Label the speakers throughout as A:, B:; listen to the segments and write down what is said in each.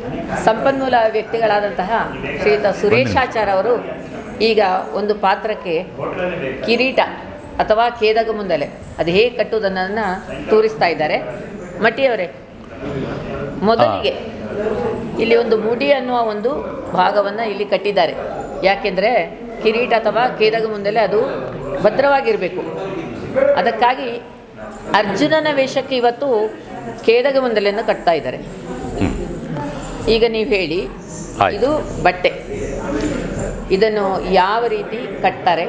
A: ಸಂಪನ್ಮೂಲ ವ್ಯಕ್ತಿಗಳಾದಂತಹ ಶ್ರೀಯುತ ಸುರೇಶಾಚಾರ್ ಅವರು ಈಗ ಒಂದು ಪಾತ್ರಕ್ಕೆ ಕಿರೀಟ ಅಥವಾ ಕೇದಗ ಮುಂದಲೆ ಅದು ಹೇಗೆ ಕಟ್ಟುವುದನ್ನು ತೋರಿಸ್ತಾ ಇದ್ದಾರೆ ಮಟ್ಟಿಯವರೇ ಮೊದಲಿಗೆ ಇಲ್ಲಿ ಒಂದು ಮುಡಿ ಅನ್ನುವ ಒಂದು ಭಾಗವನ್ನು ಇಲ್ಲಿ ಕಟ್ಟಿದ್ದಾರೆ ಯಾಕೆಂದರೆ ಕಿರೀಟ ಅಥವಾ ಕೇದಗ ಮುಂದಲೆ ಅದು ಭದ್ರವಾಗಿರಬೇಕು ಅದಕ್ಕಾಗಿ ಅರ್ಜುನನ ವೇಷಕ್ಕೆ ಇವತ್ತು ಕೇದಗ ಮುಂದಲೆಯನ್ನು ಕಟ್ತಾ ಇದ್ದಾರೆ ಈಗ ನೀವು ಹೇಳಿ
B: ಆಯ್ತು.
A: ಇದು ಬಟ್ಟೆ ಇದನ್ನು ಯಾವ ರೀತಿ ಕಟ್ತಾರೆ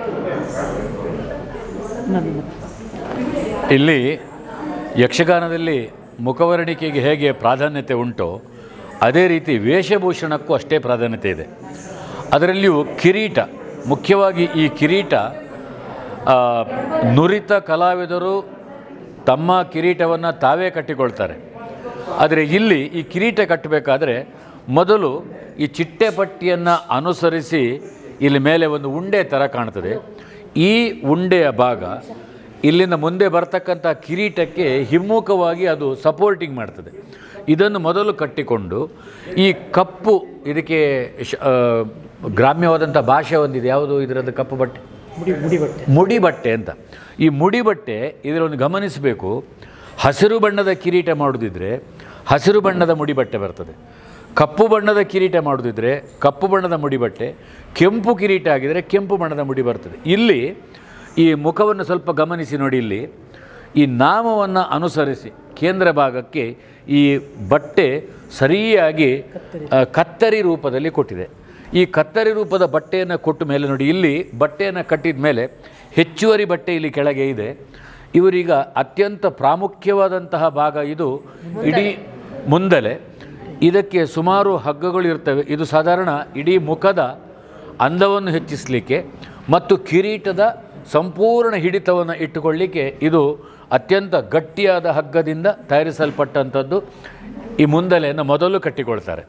B: ಇಲ್ಲಿ ಯಕ್ಷಗಾನದಲ್ಲಿ ಮುಖವರ್ಣಿಕೆಗೆ ಹೇಗೆ ಪ್ರಾಧಾನ್ಯತೆ ಉಂಟೋ ಅದೇ ರೀತಿ ವೇಷಭೂಷಣಕ್ಕೂ ಅಷ್ಟೇ ಪ್ರಾಧಾನ್ಯತೆ ಇದೆ ಅದರಲ್ಲಿಯೂ ಕಿರೀಟ ಮುಖ್ಯವಾಗಿ ಈ ಕಿರೀಟ ಆ, ನುರಿತ ಕಲಾವಿದರು ತಮ್ಮ ಕಿರೀಟವನ್ನು ತಾವೇ ಕಟ್ಟಿಕೊಳ್ತಾರೆ ಆದರೆ ಇಲ್ಲಿ ಈ ಕಿರೀಟ ಕಟ್ಟಬೇಕಾದ್ರೆ ಮೊದಲು ಈ ಚಿಟ್ಟೆ ಪಟ್ಟಿಯನ್ನು ಅನುಸರಿಸಿ ಇಲ್ಲಿ ಮೇಲೆ ಒಂದು ಉಂಡೆ ಥರ ಕಾಣ್ತದೆ ಈ ಉಂಡೆಯ ಭಾಗ ಇಲ್ಲಿಂದ ಮುಂದೆ ಬರ್ತಕ್ಕಂಥ ಕಿರೀಟಕ್ಕೆ ಹಿಮ್ಮುಖವಾಗಿ ಅದು ಸಪೋರ್ಟಿಂಗ್ ಮಾಡ್ತದೆ ಇದನ್ನು ಮೊದಲು ಕಟ್ಟಿಕೊಂಡು ಈ ಕಪ್ಪು ಇದಕ್ಕೆ ಶ- ಆ, ಗ್ರಾಮ್ಯವಾದಂಥ ಭಾಷೆ ಒಂದಿದೆ ಯಾವುದು ಇದರದ್ದು ಕಪ್ಪು ಬಟ್ಟೆ ಮುಡಿ ಬಟ್ಟೆ ಅಂತ ಈ ಮುಡಿ ಬಟ್ಟೆ ಇದರೊಂದು ಗಮನಿಸಬೇಕು ಹಸಿರು ಬಣ್ಣದ ಕಿರೀಟ ಮಾಡೋದಿದ್ರೆ ಹಸಿರು ಬಣ್ಣದ ಮುಡಿ ಬಟ್ಟೆ ಬರ್ತದೆ ಕಪ್ಪು ಬಣ್ಣದ ಕಿರೀಟ ಮಾಡೋದಿದ್ರೆ ಕಪ್ಪು ಬಣ್ಣದ ಮುಡಿ ಬಟ್ಟೆ ಕೆಂಪು ಕಿರೀಟ ಆಗಿದರೆ ಕೆಂಪು ಬಣ್ಣದ ಮುಡಿ ಬರ್ತದೆ ಇಲ್ಲಿ ಈ ಮುಖವನ್ನು ಸ್ವಲ್ಪ ಗಮನಿಸಿ ನೋಡಿ ಇಲ್ಲಿ ಈ ನಾಮವನ್ನು ಅನುಸರಿಸಿ ಕೇಂದ್ರ ಭಾಗಕ್ಕೆ ಈ ಬಟ್ಟೆ ಸರಿಯಾಗಿ ಆ, ಕತ್ತರಿ ರೂಪದಲ್ಲಿ ಕೊಟ್ಟಿದೆ ಈ ಕತ್ತರಿ ರೂಪದ ಬಟ್ಟೆಯನ್ನು ಕೊಟ್ಟ ಮೇಲೆ ನೋಡಿ ಇಲ್ಲಿ ಬಟ್ಟೆಯನ್ನು ಕಟ್ಟಿದ ಮೇಲೆ ಹೆಚ್ಚುವರಿ ಬಟ್ಟೆ ಇಲ್ಲಿ ಕೆಳಗೆ ಇದೆ ಇವರೀಗ ಅತ್ಯಂತ ಪ್ರಾಮುಖ್ಯವಾದಂತಹ ಭಾಗ ಇದು ಇಡೀ ಮುಂದಲೆ ಇದಕ್ಕೆ ಸುಮಾರು ಹಗ್ಗಗಳು ಇರ್ತವೆ ಇದು ಸಾಧಾರಣ ಇಡೀ ಮುಖದ ಅಂದವನ್ನು ಹೆಚ್ಚಿಸಲಿಕ್ಕೆ ಮತ್ತು ಕಿರೀಟದ ಸಂಪೂರ್ಣ ಹಿಡಿತವನ್ನು ಇಟ್ಟುಕೊಳ್ಳಿಕ್ಕೆ ಇದು ಅತ್ಯಂತ ಗಟ್ಟಿಯಾದ ಹಗ್ಗದಿಂದ ತಯಾರಿಸಲ್ಪಟ್ಟಂಥದ್ದು ಈ ಮುಂದಲೆಯನ್ನು ಮೊದಲು ಕಟ್ಟಿಕೊಳ್ತಾರೆ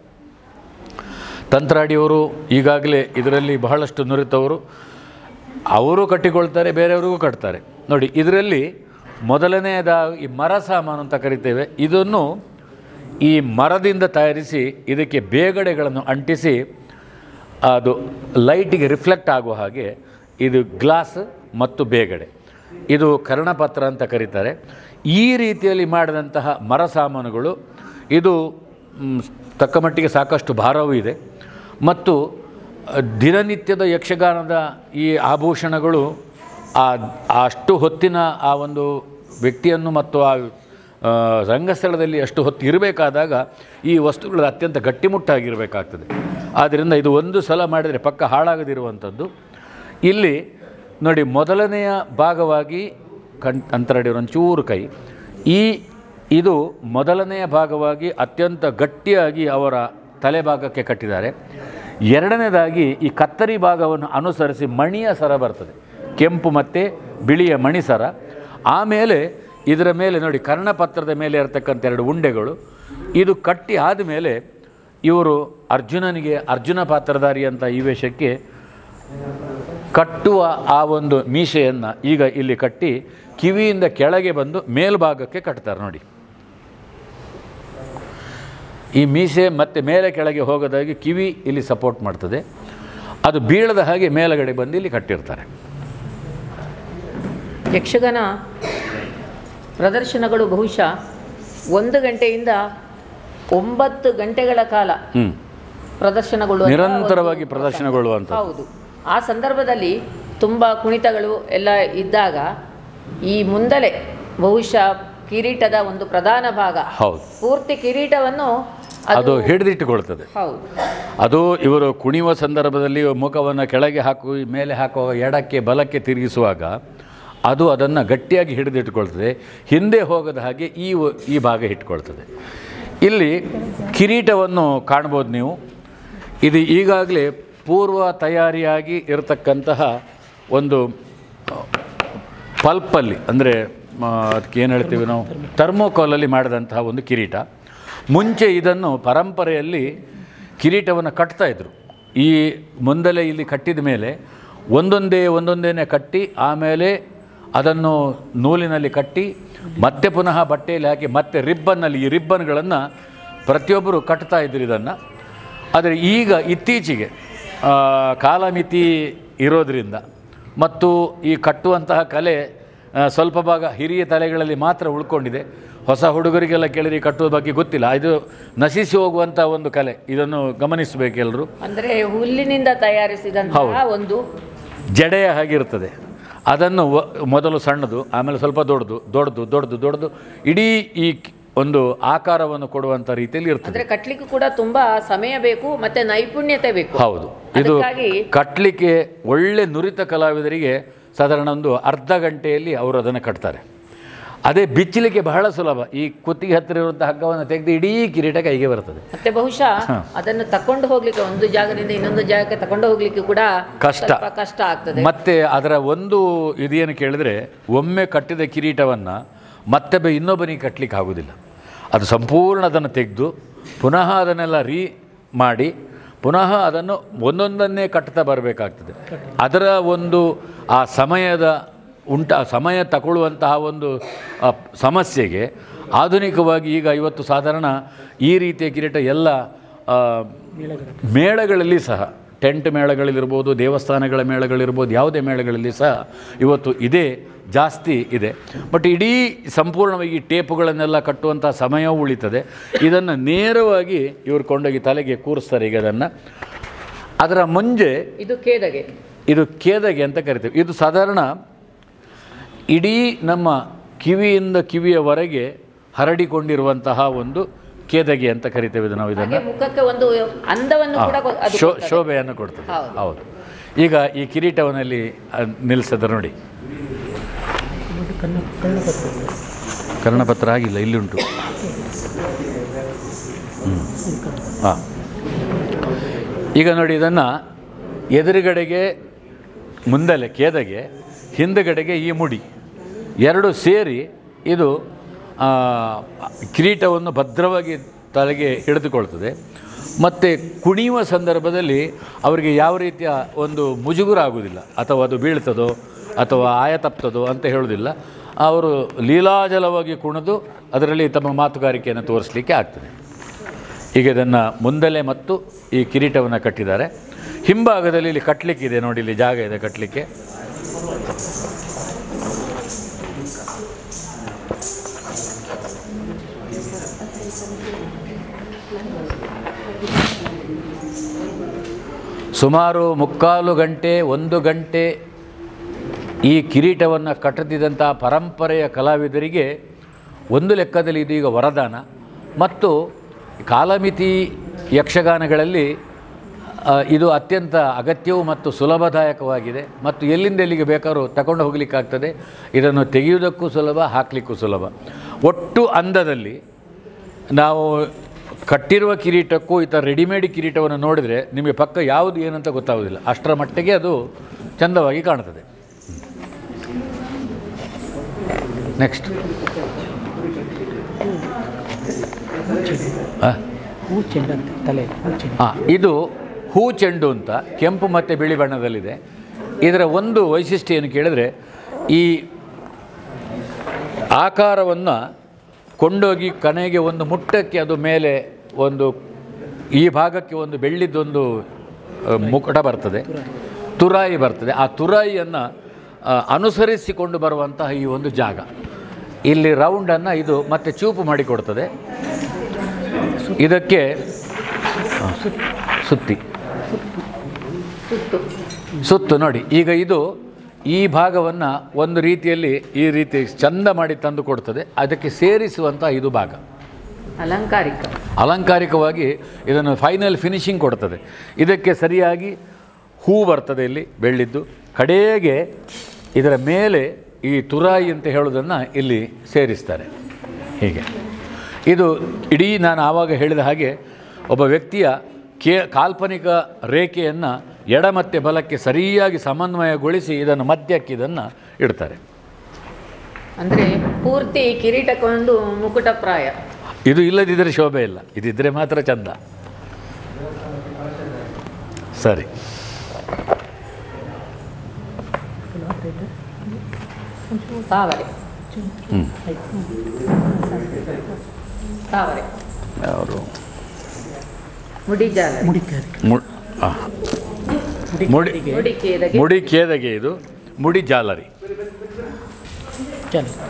B: ತಂತ್ರಾಡಿಯವರು ಈಗಾಗಲೇ ಇದರಲ್ಲಿ ಬಹಳಷ್ಟು ನುರಿತವರು ಅವರು ಕಟ್ಟಿಕೊಳ್ತಾರೆ ಬೇರೆಯವರಿಗೂ ಕಟ್ತಾರೆ ನೋಡಿ ಇದರಲ್ಲಿ ಮೊದಲನೆಯದ ಈ ಮರ ಸಾಮಾನು ಅಂತ ಕರಿತೇವೆ ಇದನ್ನು ಈ ಮರದಿಂದ ತಯಾರಿಸಿ ಇದಕ್ಕೆ ಬೇಗಡೆಗಳನ್ನು ಅಂಟಿಸಿ ಅದು ಲೈಟಿಗೆ ರಿಫ್ಲೆಕ್ಟ್ ಆಗುವ ಹಾಗೆ ಇದು ಗ್ಲಾಸ್ ಮತ್ತು ಬೇಗಡೆ ಇದು ಕರ್ಣಪತ್ರ ಅಂತ ಕರೀತಾರೆ ಈ ರೀತಿಯಲ್ಲಿ ಮಾಡಿದಂತಹ ಮರ ಸಾಮಾನುಗಳು ಇದು ಮ್, ತಕ್ಕ ಮಟ್ಟಿಗೆ ಸಾಕಷ್ಟು ಭಾರವೂ ಇದೆ ಮತ್ತು ಅ, ದಿನನಿತ್ಯದ ಯಕ್ಷಗಾನದ ಈ ಆಭೂಷಣಗಳು ಆ ಆ ಅಷ್ಟು ಹೊತ್ತಿನ ಆ ಒಂದು ವ್ಯಕ್ತಿಯನ್ನು ಮತ್ತು ಆ ಆ, ರಂಗಸ್ಥಳದಲ್ಲಿ ಅಷ್ಟು ಹೊತ್ತು ಇರಬೇಕಾದಾಗ ಈ ವಸ್ತುಗಳು ಅತ್ಯಂತ ಗಟ್ಟಿಮುಟ್ಟಾಗಿರಬೇಕಾಗ್ತದೆ ಆದ್ದರಿಂದ ಇದು ಒಂದು ಸಲ ಮಾಡಿದರೆ ಪಕ್ಕ ಹಾಳಾಗದಿರುವಂಥದ್ದು ಇಲ್ಲಿ ನೋಡಿ ಮೊದಲನೆಯ ಭಾಗವಾಗಿ ಕಣ್ ಅಂತರಡಿರೋ ಒಂಚೂರು ಕೈ ಈ ಇದು ಮೊದಲನೆಯ ಭಾಗವಾಗಿ ಅತ್ಯಂತ ಗಟ್ಟಿಯಾಗಿ ಅವರ ತಲೆ ಭಾಗಕ್ಕೆ ಕಟ್ಟಿದ್ದಾರೆ ಎರಡನೇದಾಗಿ ಈ ಕತ್ತರಿ ಭಾಗವನ್ನು ಅನುಸರಿಸಿ ಮಣಿಯ ಸರ ಬರ್ತದೆ ಕೆಂಪು ಮತ್ತು ಬಿಳಿಯ ಮಣಿ ಸರ ಆಮೇಲೆ ಇದರ ಮೇಲೆ ನೋಡಿ ಕರ್ಣಪತ್ರದ ಮೇಲೆ ಇರತಕ್ಕಂಥ ಎರಡು ಉಂಡೆಗಳು ಇದು ಕಟ್ಟಿ ಆದಮೇಲೆ ಇವರು ಅರ್ಜುನನಿಗೆ ಅರ್ಜುನ ಪಾತ್ರಧಾರಿ ಅಂತ ಈ ವೇಷಕ್ಕೆ ಕಟ್ಟುವ ಆ ಒಂದು ಮೀಸೆಯನ್ನು ಈಗ ಇಲ್ಲಿ ಕಟ್ಟಿ ಕಿವಿಯಿಂದ ಕೆಳಗೆ ಬಂದು ಮೇಲ್ಭಾಗಕ್ಕೆ ಕಟ್ತಾರೆ ನೋಡಿ ಈ ಮೀಸೆ ಮತ್ತೆ ಮೇಲೆ ಕೆಳಗೆ ಹೋಗೋದಾಗಿ ಕಿವಿ ಇಲ್ಲಿ ಸಪೋರ್ಟ್ ಮಾಡ್ತದೆ ಅದು ಬೀಳದ ಹಾಗೆ ಮೇಲಗಡೆ ಬಂದು ಇಲ್ಲಿ ಕಟ್ಟಿರ್ತಾರೆ
A: ಯಕ್ಷಗಾನ ಪ್ರದರ್ಶನಗಳು ಬಹುಶಃ ಒಂದು ಗಂಟೆಯಿಂದ ಒಂಬತ್ತು ಗಂಟೆಗಳ ಕಾಲ
B: ಹ್ಞೂ
A: ಪ್ರದರ್ಶನಗೊಳ್ಳುವ
B: ನಿರಂತರವಾಗಿ ಪ್ರದರ್ಶನಗೊಳ್ಳುವಂಥ
A: ಹೌದು ಆ ಸಂದರ್ಭದಲ್ಲಿ ತುಂಬ ಕುಣಿತಗಳು ಎಲ್ಲ ಇದ್ದಾಗ ಈ ಮುಂದಲೆ ಬಹುಶಃ ಕಿರೀಟದ ಒಂದು ಪ್ರಧಾನ ಭಾಗ
B: ಹೌದು
A: ಪೂರ್ತಿ ಕಿರೀಟವನ್ನು
B: ಅದು ಹಿಡಿದಿಟ್ಟುಕೊಳ್ತದೆ
A: ಹೌದು
B: ಅದು ಇವರು ಕುಣಿಯುವ ಸಂದರ್ಭದಲ್ಲಿ ಮುಖವನ್ನು ಕೆಳಗೆ ಹಾಕು ಮೇಲೆ ಹಾಕುವ ಎಡಕ್ಕೆ ಬಲಕ್ಕೆ ತಿರುಗಿಸುವಾಗ ಅದು ಅದನ್ನು ಗಟ್ಟಿಯಾಗಿ ಹಿಡಿದಿಟ್ಕೊಳ್ತದೆ ಹಿಂದೆ ಹೋಗದ ಹಾಗೆ ಈ ವ- ಈ ಭಾಗ ಇಟ್ಕೊಳ್ತದೆ ಇಲ್ಲಿ ಕಿರೀಟವನ್ನು ಕಾಣ್ಬೋದು ನೀವು ಇದು ಈಗಾಗಲೇ ಪೂರ್ವ ತಯಾರಿಯಾಗಿ ಇರತಕ್ಕಂತಹ ಒಂದು ಪಲ್ಪಲ್ಲಿ ಅಂದರೆ ಅದಕ್ಕೆ ಏನು ಹೇಳ್ತೀವಿ ನಾವು ಥರ್ಮೋಕೋಲಲ್ಲಿ ಮಾಡಿದಂತಹ ಒಂದು ಕಿರೀಟ ಮುಂಚೆ ಇದನ್ನು ಪರಂಪರೆಯಲ್ಲಿ ಕಿರೀಟವನ್ನು ಕಟ್ತಾ ಇದ್ರು ಈ ಮುಂದಲೆ ಇಲ್ಲಿ ಕಟ್ಟಿದ ಮೇಲೆ ಒಂದೊಂದೇ ಒಂದೊಂದೇನೆ ಕಟ್ಟಿ ಆಮೇಲೆ ಅದನ್ನು ನೂಲಿನಲ್ಲಿ ಕಟ್ಟಿ ಮತ್ತೆ ಪುನಃ ಬಟ್ಟೆಯಲ್ಲಿ ಹಾಕಿ ಮತ್ತೆ ರಿಬ್ಬನ್ನಲ್ಲಿ ಈ ರಿಬ್ಬನ್ಗಳನ್ನು ಪ್ರತಿಯೊಬ್ಬರು ಕಟ್ತಾ ಇದ್ರು ಇದನ್ನು ಆದರೆ ಈಗ ಇತ್ತೀಚೆಗೆ ಆ, ಕಾಲಮಿತಿ ಇರೋದರಿಂದ ಮತ್ತು ಈ ಕಟ್ಟುವಂತಹ ಕಲೆ ಆ, ಸ್ವಲ್ಪ ಭಾಗ ಹಿರಿಯ ತಲೆಗಳಲ್ಲಿ ಮಾತ್ರ ಉಳ್ಕೊಂಡಿದೆ ಹೊಸ ಹುಡುಗರಿಗೆಲ್ಲ ಕೇಳಿದ್ರೆ ಈ ಕಟ್ಟುವ ಬಗ್ಗೆ ಗೊತ್ತಿಲ್ಲ ಇದು ನಶಿಸಿ ಹೋಗುವಂಥ ಒಂದು ಕಲೆ ಇದನ್ನು ಗಮನಿಸಬೇಕೆಲ್ಲರೂ
A: ಅಂದ್ರೆ ಹುಲ್ಲಿನಿಂದ ತಯಾರಿಸಿದಂತಹ ಒಂದು
B: ಜಡೆಯ ಹಾಗಿರ್ತದೆ ಅದನ್ನು ವ- ಮೊದಲು ಸಣ್ಣದು ಆಮೇಲೆ ಸ್ವಲ್ಪ ದೊಡ್ಡದು ದೊಡ್ಡದು ದೊಡ್ಡದು ದೊಡ್ಡದು ಇಡೀ ಈ ಕ್- ಒಂದು ಆಕಾರವನ್ನು ಕೊಡುವಂಥ ರೀತಿಯಲ್ಲಿ ಇರ್ತದೆ
A: ಅಂದ್ರೆ ಕಟ್ಲಿಕ್ಕೂ ಕೂಡ ತುಂಬಾ ಸಮಯ ಬೇಕು ಮತ್ತೆ ನೈಪುಣ್ಯತೆ ಬೇಕು
B: ಹೌದು ಇದು
A: ಅದಕ್ಕಾಗಿ
B: ಕಟ್ಟಲಿಕ್ಕೆ ಒಳ್ಳೆ ನುರಿತ ಕಲಾವಿದರಿಗೆ ಸಾಧಾರಣ ಒಂದು ಅರ್ಧ ಗಂಟೆಯಲ್ಲಿ ಅವರು ಅದನ್ನು ಕಟ್ತಾರೆ ಅದೇ ಬಿಚ್ಚಲಿಕ್ಕೆ ಬಹಳ ಸುಲಭ ಈ ಕುತ್ತಿಗೆ ಹತ್ತಿರ ಇರುವಂಥ ಹಗ್ಗವನ್ನು ತೆಗೆದು ಇಡೀ ಕಿರೀಟ ಕೈಗೆ ಬರ್ತದೆ
A: ಮತ್ತೆ ಬಹುಶಃ ಅದನ್ನು ತಕೊಂಡು ಹೋಗ್ಲಿಕ್ಕೆ ಒಂದು ಜಾಗದಿಂದ ಇನ್ನೊಂದು ಜಾಗಕ್ಕೆ ತಕೊಂಡು ಹೋಗ್ಲಿಕ್ಕೆ ಕೂಡ
B: ಕಷ್ಟ.
A: ಸ್ವಲ್ಪ ಕಷ್ಟ ಆಗ್ತದೆ
B: ಮತ್ತೆ ಅದರ ಒಂದು ಇದೇನು ಕೇಳಿದ್ರೆ ಒಮ್ಮೆ ಕಟ್ಟಿದ ಕಿರೀಟವನ್ನು ಮತ್ತೆ ಬೆ- ಇನ್ನೊಬ್ಬನಿಗೆ ಕಟ್ಟಲಿಕ್ಕೆ ಆಗೋದಿಲ್ಲ ಅದು ಸಂಪೂರ್ಣ ಅದನ್ನು ತೆಗೆದು ಪುನಃ ಅದನ್ನೆಲ್ಲ ರೀ ಮಾಡಿ ಪುನಃ ಅದನ್ನು ಒಂದೊಂದನ್ನೇ ಕಟ್ತಾ ಬರಬೇಕಾಗ್ತದೆ ಅದರ ಒಂದು ಆ ಸಮಯದ ಉಂಟ ಸಮಯ ತಗೊಳ್ಳುವಂತಹ ಒಂದು ಆ, ಸಮಸ್ಯೆಗೆ ಆಧುನಿಕವಾಗಿ ಈಗ ಇವತ್ತು ಸಾಧಾರಣ ಈ ರೀತಿಯ ಕಿರೀಟ ಎಲ್ಲ ಆ, ಮೇಳಗಳಲ್ಲಿ ಸಹ ಟೆಂಟ್ ಮೇಳಗಳಿರ್ಬೋದು ದೇವಸ್ಥಾನಗಳ ಮೇಳಗಳಿರ್ಬೋದು ಯಾವುದೇ ಮೇಳಗಳಲ್ಲಿ ಸಹ ಇವತ್ತು ಇದೇ ಜಾಸ್ತಿ ಇದೆ ಬಟ್ ಇಡೀ ಸಂಪೂರ್ಣವಾಗಿ ಈ ಟೇಪುಗಳನ್ನೆಲ್ಲ ಕಟ್ಟುವಂಥ ಸಮಯವೂ ಉಳಿತದೆ ಇದನ್ನು ನೇರವಾಗಿ ಇವರು ಕೊಂಡೋಗಿ ತಲೆಗೆ ಕೂರಿಸ್ತಾರೆ ಈಗ ಅದನ್ನು ಅದರ ಮುಂಜೆ
A: ಇದು ಕೇದಗೆ
B: ಇದು ಕೇದಗೆ ಅಂತ ಕರಿತೇವೆ ಇದು ಸಾಧಾರಣ ಇಡೀ ನಮ್ಮ ಕಿವಿಯಿಂದ ಕಿವಿಯವರೆಗೆ ಹರಡಿಕೊಂಡಿರುವಂತಹ ಒಂದು ಕೇದಗೆ ಅಂತ ಕರಿತೇವೆ ಇದು ನಾವು ಇದನ್ನು
A: ಹಾಗೆ ಮುಖಕ್ಕೆ ಒಂದು ಅಂದವನ್ನು ಕೂಡ ಕೊ- ಅದು
B: ಶೋ
A: ಕೊಡ್ತದೆ.
B: ಶೋಭೆಯನ್ನು ಕೊಡ್ತದೆ
A: ಹೌದು.
B: ಹೌದು ಈಗ ಈ ಕಿರೀಟವನ್ನಲ್ಲಿ ನಿಲ್ಲಿಸಿದ್ರೆ ನೋಡಿ ಕರ್ಣಪತ್ರ ಆಗಿಲ್ಲ ಇಲ್ಲುಂಟು ಹಾಂ ಈಗ ನೋಡಿ ಇದನ್ನು ಎದುರುಗಡೆಗೆ ಮುಂದಲೆ ಕೇದಗೆ ಹಿಂದುಗಡೆಗೆ ಈ ಮುಡಿ ಎರಡು ಸೇರಿ ಇದು ಆ, ಕಿರೀಟವನ್ನು ಭದ್ರವಾಗಿ ತಲೆಗೆ ಹಿಡಿದುಕೊಳ್ತದೆ ಮತ್ತು ಕುಣಿಯುವ ಸಂದರ್ಭದಲ್ಲಿ ಅವರಿಗೆ ಯಾವ ರೀತಿಯ ಒಂದು ಮುಜುಗುರ ಆಗುವುದಿಲ್ಲ ಅಥವಾ ಅದು ಬೀಳ್ತದೋ ಅಥವಾ ಆಯ ತಪ್ತದೋ ಅಂತ ಹೇಳೋದಿಲ್ಲ ಅವರು ಲೀಲಾಜಲವಾಗಿ ಕುಣಿದು ಅದರಲ್ಲಿ ತಮ್ಮ ಮಾತುಗಾರಿಕೆಯನ್ನು ತೋರಿಸಲಿಕ್ಕೆ ಆಗ್ತದೆ ಈಗ ಇದನ್ನು ಮುಂದಲೆ ಮತ್ತು ಈ ಕಿರೀಟವನ್ನು ಕಟ್ಟಿದ್ದಾರೆ ಹಿಂಭಾಗದಲ್ಲಿ ಇಲ್ಲಿ ಕಟ್ಟಲಿಕ್ಕಿದೆ ನೋಡಿ ಇಲ್ಲಿ ಜಾಗ ಇದೆ ಕಟ್ಟಲಿಕ್ಕೆ ಸುಮಾರು ಮುಕ್ಕಾಲು ಗಂಟೆ ಒಂದು ಗಂಟೆ ಈ ಕಿರೀಟವನ್ನು ಕಟ್ಟದಿದ್ದಂಥ ಪರಂಪರೆಯ ಕಲಾವಿದರಿಗೆ ಒಂದು ಲೆಕ್ಕದಲ್ಲಿ ಇದು ಈಗ ವರದಾನ ಮತ್ತು ಕಾಲಮಿತಿ ಯಕ್ಷಗಾನಗಳಲ್ಲಿ ಆ, ಇದು ಅತ್ಯಂತ ಅಗತ್ಯವೂ ಮತ್ತು ಸುಲಭದಾಯಕವಾಗಿದೆ ಮತ್ತು ಎಲ್ಲಿಂದ ಎಲ್ಲಿಗೆ ಬೇಕಾದ್ರೂ ತಗೊಂಡು ಹೋಗಲಿಕ್ಕಾಗ್ತದೆ ಇದನ್ನು ತೆಗೆಯುವುದಕ್ಕೂ ಸುಲಭ ಹಾಕಲಿಕ್ಕೂ ಸುಲಭ ಒಟ್ಟು ಅಂದದಲ್ಲಿ ನಾವು ಕಟ್ಟಿರುವ ಕಿರೀಟಕ್ಕೂ ಈ ಥರ ರೆಡಿಮೇಡ್ ಕಿರೀಟವನ್ನು ನೋಡಿದರೆ ನಿಮಗೆ ಪಕ್ಕ ಯಾವುದು ಏನಂತ ಗೊತ್ತಾಗೋದಿಲ್ಲ ಅಷ್ಟರ ಮಟ್ಟಿಗೆ ಅದು ಚಂದವಾಗಿ ಕಾಣ್ತದೆ ನೆಕ್ಸ್ಟ್
C: ಹೂ ಚೆಂಡಂತೆ ತಲೆ ಹೂ ಚೆಂಡು
B: ಹಾಂ ಇದು ಹೂ ಚೆಂಡು ಅಂತ ಕೆಂಪು ಮತ್ತು ಬಿಳಿ ಬಣ್ಣದಲ್ಲಿದೆ ಇದರ ಒಂದು ವೈಶಿಷ್ಟ್ಯ ಏನು ಕೇಳಿದರೆ ಈ ಆಕಾರವನ್ನು ಕೊಂಡೋಗಿ ಕನೆಗೆ ಒಂದು ಮುಟ್ಟಕ್ಕೆ ಅದು ಮೇಲೆ ಒಂದು ಈ ಭಾಗಕ್ಕೆ ಒಂದು ಬೆಳ್ಳಿದ್ದೊಂದು ಆ, ಮುಕುಟ ಬರ್ತದೆ ತುರಾಯಿ ಬರ್ತದೆ ಆ ತುರಾಯಿಯನ್ನು ಆ, ಅನುಸರಿಸಿಕೊಂಡು ಬರುವಂತಹ ಈ ಒಂದು ಜಾಗ ಇಲ್ಲಿ ರೌಂಡನ್ನು ಇದು ಮತ್ತೆ ಚೂಪು ಮಾಡಿಕೊಡ್ತದೆ ಇದಕ್ಕೆ ಆ, ಸುತ್ತಿ
A: ಸುತ್ತು
B: ಸುತ್ತು ನೋಡಿ ಈಗ ಇದು ಈ ಭಾಗವನ್ನು ಒಂದು ರೀತಿಯಲ್ಲಿ ಈ ರೀತಿ ಚಂದ ಮಾಡಿ ತಂದು ಕೊಡ್ತದೆ ಅದಕ್ಕೆ ಸೇರಿಸುವಂಥ ಇದು ಭಾಗ
A: ಅಲಂಕಾರಿಕ
B: ಅಲಂಕಾರಿಕವಾಗಿ ಇದನ್ನು ಫೈನಲ್ ಫಿನಿಶಿಂಗ್ ಕೊಡ್ತದೆ ಇದಕ್ಕೆ ಸರಿಯಾಗಿ ಹೂ ಬರ್ತದೆ ಇಲ್ಲಿ ಬೆಳ್ಳಿದ್ದು ಕಡೆಗೆ ಇದರ ಮೇಲೆ ಈ ತುರಾಯಿ ಅಂತ ಹೇಳೋದನ್ನು ಇಲ್ಲಿ ಸೇರಿಸ್ತಾರೆ ಹೀಗೆ ಇದು ಇಡೀ ನಾನು ಆವಾಗ ಹೇಳಿದ ಹಾಗೆ ಒಬ್ಬ ವ್ಯಕ್ತಿಯ ಕೇ ಕಾಲ್ಪನಿಕ ರೇಖೆಯನ್ನು ಎಡ ಮತ್ತು ಬಲಕ್ಕೆ ಸರಿಯಾಗಿ ಸಮನ್ವಯಗೊಳಿಸಿ ಇದನ್ನು ಮಧ್ಯಕ್ಕೆ ಇದನ್ನು ಇಡ್ತಾರೆ
A: ಅಂದ್ರೆ ಪೂರ್ತಿ ಕಿರೀಟಕ್ಕೊಂದು ಮುಕುಟಪ್ರಾಯ
B: ಇದು ಇಲ್ಲದಿದ್ದರೆ ಶೋಭೆ ಇಲ್ಲ ಇದಿದ್ದರೆ ಮಾತ್ರ ಚಂದ ಸರಿ
A: ತಾವರೆ
B: ಹ್ಞೂ
A: ತಾವರೆ
B: ಅವರು
A: ಮುಡಿ ಜಾಲ
C: ಮುಡಿಕೇರಿ
B: ಮು- ಆ, ಮುಡಿ
A: ಮುಡಿ ಕೇದಗೆ
B: ಮುಡಿ ಕೇದಗೆ ಇದು ಮುಡಿ ಜಾಲರಿ
C: ಚಲೋ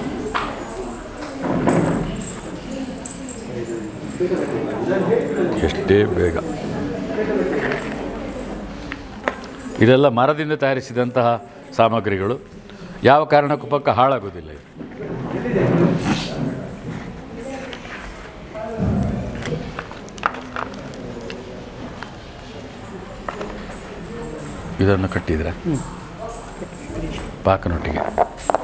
B: ಎಷ್ಟೇ ಬೇಗ ಇದೆಲ್ಲ ಮರದಿಂದ ತಯಾರಿಸಿದಂತಹ ಸಾಮಗ್ರಿಗಳು ಯಾವ ಕಾರಣಕ್ಕೂ ಪಕ್ಕ ಹಾಳಾಗೋದಿಲ್ಲ ಇದು ಇದನ್ನು ಕಟ್ಟಿದ್ರೆ ಪಾಕನೊಟ್ಟಿಗೆ